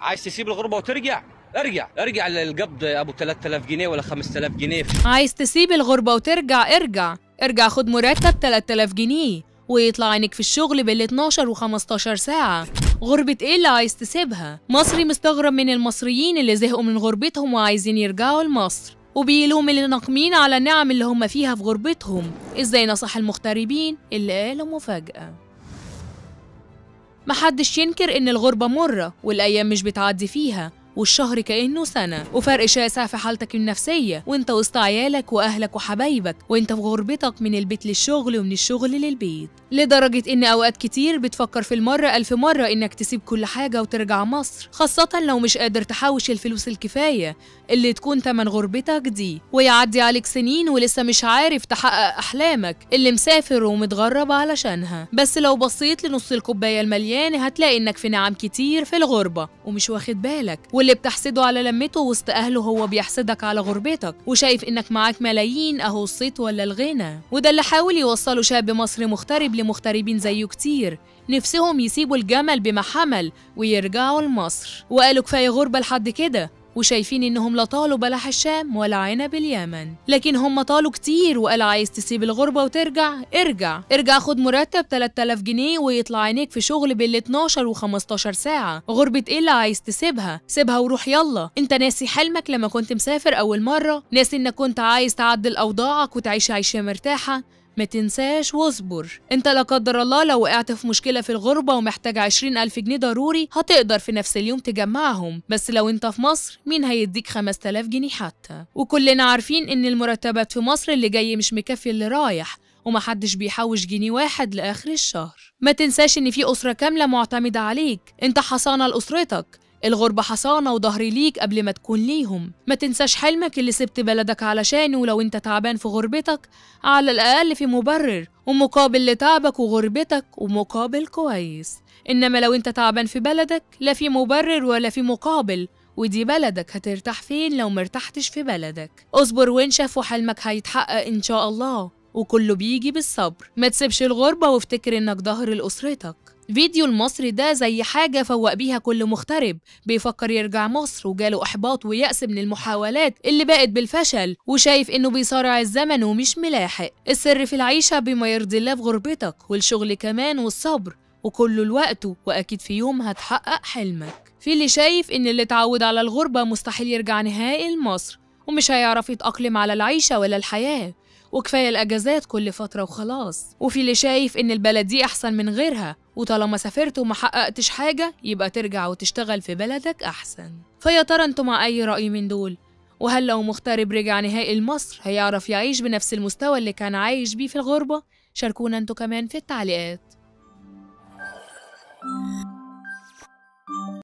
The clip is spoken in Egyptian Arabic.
عايز تسيب الغربه وترجع ارجع ارجع للقبض ابو 3000 جنيه ولا 5000 جنيه عايز تسيب الغربة وترجع ارجع ارجع خد مرتب 3000 جنيه ويطلع عينك في الشغل بال 12 و15 ساعة غربة ايه اللي عايز تسيبها؟ مصري مستغرب من المصريين اللي زهقوا من غربتهم وعايزين يرجعوا لمصر وبيلوم اللي ناقمين على النعم اللي هم فيها في غربتهم ازاي نصح المغتربين اللي قالوا مفاجأة محدش ينكر إن الغربة مرة والأيام مش بتعدي فيها والشهر كأنه سنة وفرق شاسع في حالتك النفسية وانت وسط عيالك وأهلك وحبايبك وانت في غربتك من البيت للشغل ومن الشغل للبيت لدرجة إن أوقات كتير بتفكر في المرة ألف مرة إنك تسيب كل حاجة وترجع مصر خاصة لو مش قادر تحوش الفلوس الكفاية اللي تكون تمن غربتك دي ويعدي عليك سنين ولسه مش عارف تحقق أحلامك اللي مسافر ومتغرب علشانها بس لو بصيت لنص الكوباية المليانة هتلاقي إنك في نعم كتير في الغربة ومش واخد بالك واللي بتحسده على لمته وسط أهله هو بيحسدك على غربتك وشايف إنك معاك ملايين أهو الصيت ولا الغنى وده اللي حاول يوصله شاب مصري مغترب لمغتربين زيه كتير نفسهم يسيبوا الجمل بما حمل ويرجعوا لمصر وقالوا كفاية غربة لحد كده وشايفين انهم لا طالوا بلح الشام ولا عنب اليمن لكن هم طالوا كتير وقال عايز تسيب الغربة وترجع ارجع ارجع خد مرتب 3000 جنيه ويطلع عينيك في شغل بال 12 و15 ساعة غربة ايه اللي عايز تسيبها سيبها وروح يلا انت ناسي حلمك لما كنت مسافر اول مرة ناسي انك كنت عايز تعدل اوضاعك وتعيش عيشة مرتاحة ما تنساش واصبر انت لا قدر الله لو وقعت في مشكلة في الغربة ومحتاج عشرين ألف جنيه ضروري هتقدر في نفس اليوم تجمعهم بس لو انت في مصر مين هيديك خمس تلاف جنيه حتى وكلنا عارفين ان المرتبات في مصر اللي جاي مش مكفي اللي رايح ومحدش بيحوش جنيه واحد لآخر الشهر ما تنساش ان في أسرة كاملة معتمدة عليك انت حصانة لأسرتك الغربة حصانة وظهري ليك قبل ما تكون ليهم ما تنساش حلمك اللي سبت بلدك علشانه ولو انت تعبان في غربتك على الأقل في مبرر ومقابل لتعبك وغربتك ومقابل كويس إنما لو انت تعبان في بلدك لا في مبرر ولا في مقابل ودي بلدك هترتاح فين لو مرتحتش في بلدك اصبر وانشف وحلمك هيتحقق إن شاء الله وكله بيجي بالصبر ما تسيبش الغربة وافتكر إنك ظهر لأسرتك فيديو المصري ده زي حاجة فوق بيها كل مغترب بيفكر يرجع مصر وجاله إحباط ويأس من المحاولات اللي بقت بالفشل وشايف إنه بيصارع الزمن ومش ملاحق السر في العيشة بما يرضي الله في غربتك والشغل كمان والصبر وكله لوقته وأكيد في يوم هتحقق حلمك في اللي شايف إن اللي اتعود على الغربة مستحيل يرجع نهائي لمصر ومش هيعرف يتأقلم على العيشة ولا الحياة وكفاية الأجازات كل فترة وخلاص وفي اللي شايف إن البلد دي أحسن من غيرها وطالما سافرت وما حققتش حاجة يبقى ترجع وتشتغل في بلدك أحسن فيا ترى انتوا مع أي رأي من دول؟ وهل لو مغترب رجع نهائي لمصر هيعرف يعيش بنفس المستوى اللي كان عايش بيه في الغربة؟ شاركونا انتوا كمان في التعليقات